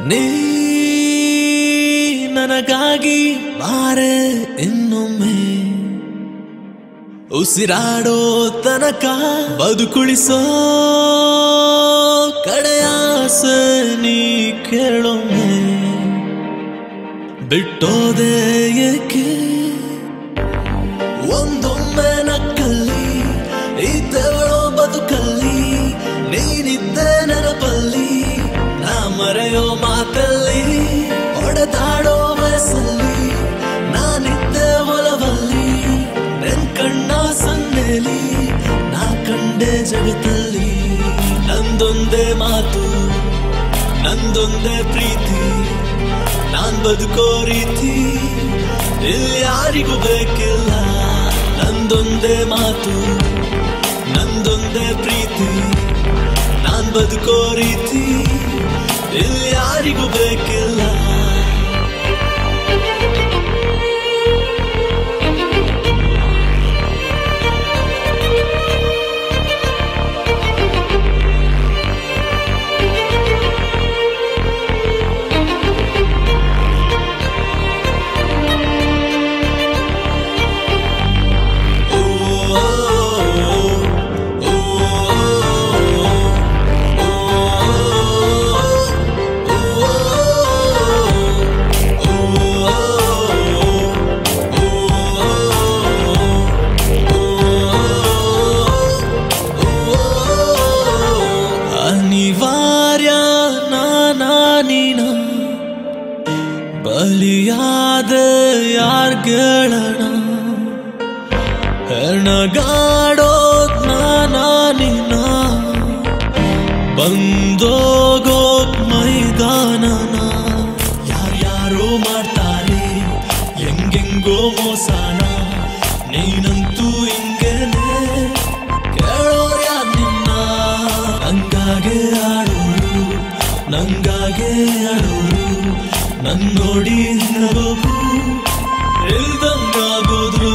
ನೀ ನನಗಾಗಿ ಬಾರೆ ಇನ್ನೊಮ್ಮೆ ಉಸಿರಾಡೋ ತನಕ ಬದುಕುಳಿಸೋ ಕಡೆಯಾಸೆ ನೀ ಕೇಳೊಮ್ಮೆ ಬಿಟ್ಟೋದೆ ಏಕೆ ಒಂದೊಮ್ಮೆ ನಕ್ಕಲ್ಲಿ ಇದ್ದವಳೋ ಬದುಕಲ್ಲಿ ನೀನಿದ್ದೆ ನೆನಪಲ್ಲಿ ನಾ ಮರೆಯೋ ಮಾತಲ್ಲಿ ಹೊಡೆದಾಡೋ ವಯಸ್ಸಲ್ಲಿ ನಾನಿದ್ದೆ ಒಲವಲ್ಲಿ ನೆನ್ ಕಣ್ಣ ಸನ್ನೆಲಿ ನಾ ಕಂಡೆ ಜಗತ್ತಲ್ಲಿ ನಂದೊಂದೇ ಮಾತು ನಂದೊಂದೇ ಪ್ರೀತಿ ನಾನ್ ಬದುಕೋ ರೀತಿ ಇಲ್ಲಿ ಯಾರಿಗೂ ಬೇಕಿಲ್ಲ ನಂದೊಂದೇ ಮಾತು ನಂದೊಂದೇ ಪ್ರೀತಿ ನಾನ್ ಬದುಕೋ ರೀತಿ ಇಲ್ಲಿ ಯಾರಿಗೂ ಬೇಕಿಲ್ಲ ಅನಿವಾರ್ಯ ನಾನಾನಿನ ಬಲಿಯಾದ ಯಾರ್ಗಳಣ ಹೆಣಗಾಡೋದ್ ನಾನಾನಿನ ಬಂದೋಗೋದ್ ಮೈದಾನನ ಯಾರ್ಯಾರೋ ಮಾಡ್ತಾರೆ ಹೆಂಗೆಂಗೋ ಮೋಸನ ನೀನಂತೂ ಹಿಂಗೇನೆ ಕೇಳೋರ್ ಯಾರ್ ನಿನ್ನ ನಂಗಾಗೆ ಆಡೋರು ನಂಗಾಗೆ ಆಡೋರು ನನ್ನೋಡಿ ನಗೋರು ಇಲ್ದಂಗಾಗೋದ್ರು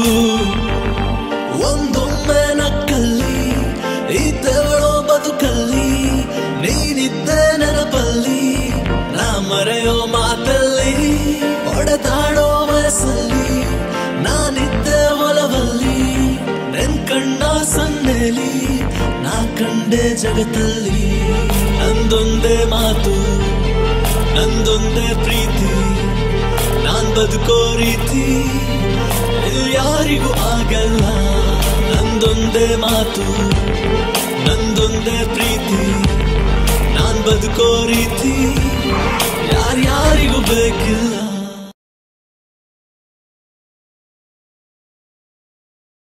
ಒಂದೊಮ್ಮೆ ನಕ್ಕಲ್ಲಿ ಇದ್ದವಳೋ ಬದುಕಲ್ಲಿ ನೀನಿದ್ದೆ ನೆನಪಲ್ಲಿ ನಾ ಮರೆಯೋ ಮಾತಲ್ಲಿ ಹೊಡೆದಾಡೋ ವಯಸ್ಸಲ್ಲಿ ನಾನಿದ್ದೆ ಒಲವಲ್ಲಿ ನೆನ್ ಕಣ್ಣ ಸನ್ನೆಲಿ ನಾ ಕಂಡೆ ಜಗತ್ತಲ್ಲಿ ನಂದೊಂದೇ ಮಾತು ನಂದೊಂದೇ ಪ್ರೀತಿ ನಾನ್ ಬದುಕೋ ರೀತಿ ಇಲ್ಲಿ ಯಾರಿಗೂ ಆಗಲ್ಲ ನಂದೊಂದೇ ಮಾತು ನಂದೊಂದೇ ಪ್ರೀತಿ ನಾನ್ ಬದುಕೋ ರೀತಿ ಯಾರ್ಯಾರಿಗೂ ಬೇಕಿಲ್ಲ